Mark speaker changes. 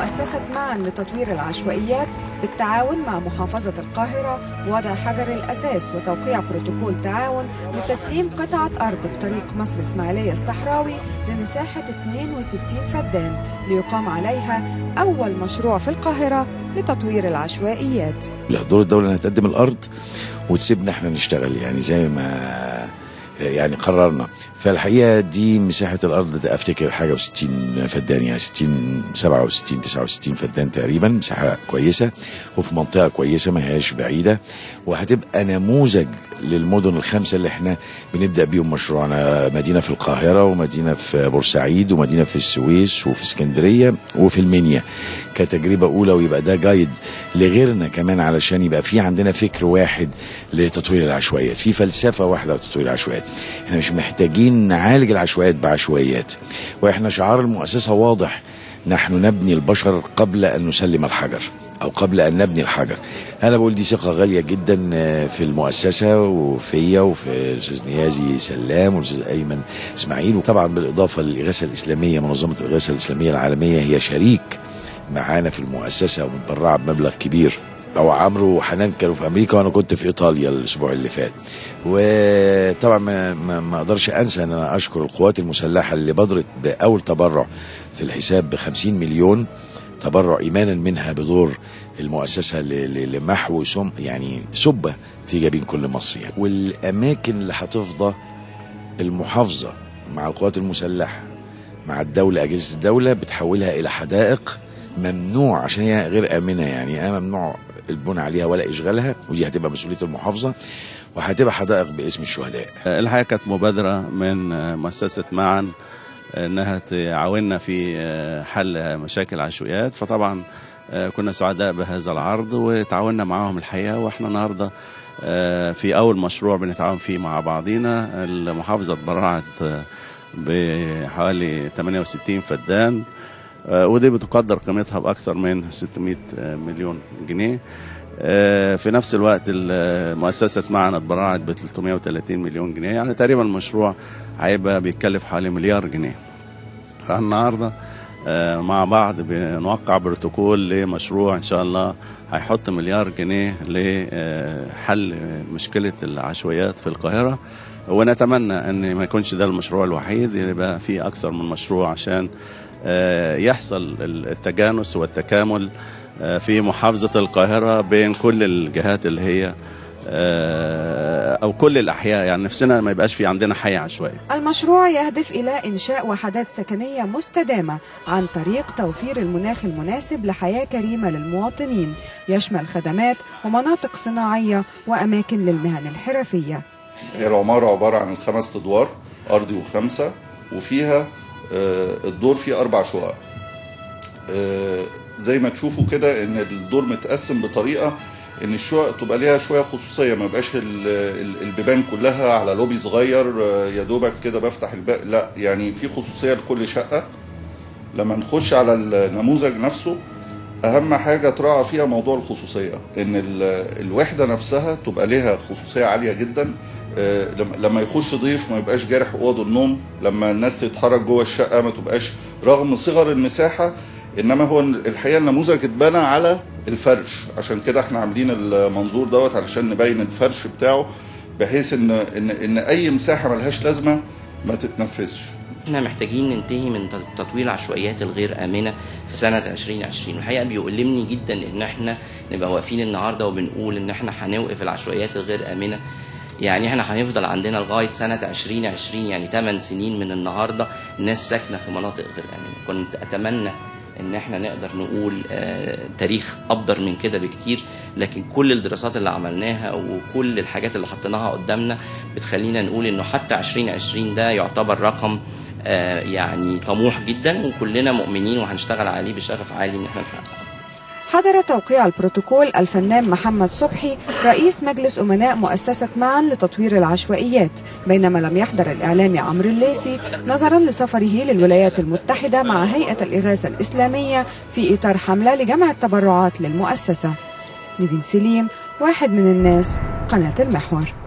Speaker 1: مؤسسة معا لتطوير العشوائيات بالتعاون مع محافظة القاهرة وضع حجر الأساس وتوقيع بروتوكول تعاون لتسليم قطعة أرض بطريق مصر إسماعيلية الصحراوي بمساحة 62 فدان ليقام عليها أول مشروع في القاهرة لتطوير العشوائيات
Speaker 2: لا دور الدولة انها تقدم الارض وتسيبنا احنا نشتغل يعني زي ما يعني قررنا فالحقيقه دي مساحه الارض ده افتكر حاجه و60 فدان يعني 60 67 69 فدان تقريبا مساحه كويسه وفي منطقه كويسه ما هياش بعيده وهتبقى نموذج للمدن الخمسه اللي احنا بنبدا بيهم مشروعنا مدينه في القاهره ومدينه في بورسعيد ومدينه في السويس وفي اسكندريه وفي المنيا كتجربه اولى ويبقى ده جايد لغيرنا كمان علشان يبقى في عندنا فكر واحد لتطوير العشوائيات في فلسفه واحده لتطوير العشوائيات احنا مش محتاجين نعالج العشوائيات بعشوائيات واحنا شعار المؤسسه واضح نحن نبني البشر قبل ان نسلم الحجر او قبل ان نبني الحجر انا بقول دي ثقه غاليه جدا في المؤسسه وفيا وفي الاستاذ نيازي سلام والاستاذ ايمن اسماعيل وطبعا بالاضافه للاغاثه الاسلاميه منظمه الاغاثه الاسلاميه العالميه هي شريك معانا في المؤسسه ومتبرعه بمبلغ كبير او عمرو وحنان كانوا في امريكا وانا كنت في ايطاليا الاسبوع اللي فات وطبعا ما, ما, ما اقدرش انسى ان انا اشكر القوات المسلحه اللي بادرت باول تبرع في الحساب ب 50 مليون تبرع ايمانا منها بدور المؤسسه ل- ل- لمحو سم يعني سبه في جبين كل مصري يعني. والاماكن اللي هتفضى المحافظه مع القوات المسلحه مع الدوله اجهزه الدوله بتحولها الى حدائق ممنوع عشان هي غير امنه يعني آه ممنوع البناء عليها ولا اشغالها ودي هتبقى مسؤوليه المحافظه وهتبقى حدائق باسم الشهداء
Speaker 3: الحقيقه كانت مبادره من مؤسسه معا انها تعاوننا في حل مشاكل العشوائيات فطبعا كنا سعداء بهذا العرض وتعاوننا معاهم الحقيقه واحنا النهارده في اول مشروع بنتعاون فيه مع بعضينا المحافظه اتبرعت بحوالي 68 فدان ودي بتقدر قيمتها باكثر من 600 مليون جنيه في نفس الوقت مؤسسة معنا اتبرعت ب 330 مليون جنيه يعني تقريبا المشروع هيبقى بيتكلف حوالي مليار جنيه فالنهارده مع بعض بنوقع بروتوكول لمشروع ان شاء الله هيحط مليار جنيه لحل مشكله العشوائيات في القاهره ونتمنى ان ما يكونش ده المشروع الوحيد يبقى في اكثر من مشروع عشان يحصل التجانس والتكامل في محافظة القاهرة بين كل الجهات اللي هي أو كل الأحياء يعني نفسنا ما يبقاش في عندنا حي عشوائي
Speaker 1: المشروع يهدف إلى إنشاء وحدات سكنية مستدامة عن طريق توفير المناخ المناسب لحياة كريمة للمواطنين يشمل خدمات ومناطق صناعية وأماكن للمهن الحرفية
Speaker 4: هي العمارة عبارة عن خمس أدوار أرضي وخمسة وفيها الدور فيه أربع شقق زي ما تشوفوا كده ان الدور متقسم بطريقه ان الشقق تبقى ليها شويه خصوصيه ما يبقاش البيبان كلها على لوبي صغير يا دوبك كده بفتح الباب لا يعني في خصوصيه لكل شقه لما نخش على النموذج نفسه اهم حاجه تراعى فيها موضوع الخصوصيه ان الوحده نفسها تبقى ليها خصوصيه عاليه جدا لما يخش ضيف ما يبقاش جارح اوض النوم لما الناس تتحرك جوه الشقه ما تبقاش رغم صغر المساحه انما هو الحقيقه النموذج اتبنى على الفرش عشان كده احنا عاملين المنظور دوت علشان نبين الفرش بتاعه بحيث ان ان ان اي مساحه ملهاش لازمه ما تتنفذش
Speaker 5: احنا محتاجين ننتهي من تطوير العشوائيات الغير امنه في سنه 2020 الحقيقه بيؤلمني جدا ان احنا نبقى واقفين النهارده وبنقول ان احنا هنوقف العشوائيات الغير امنه يعني احنا هنفضل عندنا لغايه سنه 2020 يعني 8 سنين من النهارده الناس ساكنه في مناطق غير امنه كنت اتمنى ان احنا نقدر نقول آه تاريخ افضل من كده بكتير لكن كل الدراسات اللي عملناها وكل الحاجات اللي حطيناها قدامنا بتخلينا نقول انه حتى 2020 ده يعتبر رقم آه يعني طموح جدا وكلنا مؤمنين وهنشتغل عليه بشغف عالي ان احنا نحققه
Speaker 1: حضر توقيع البروتوكول الفنان محمد صبحي رئيس مجلس أمناء مؤسسة معا لتطوير العشوائيات بينما لم يحضر الإعلامي عمرو الليسي نظرا لسفره للولايات المتحدة مع هيئة الإغاثة الإسلامية في إطار حملة لجمع التبرعات للمؤسسة نيفين سليم واحد من الناس قناة المحور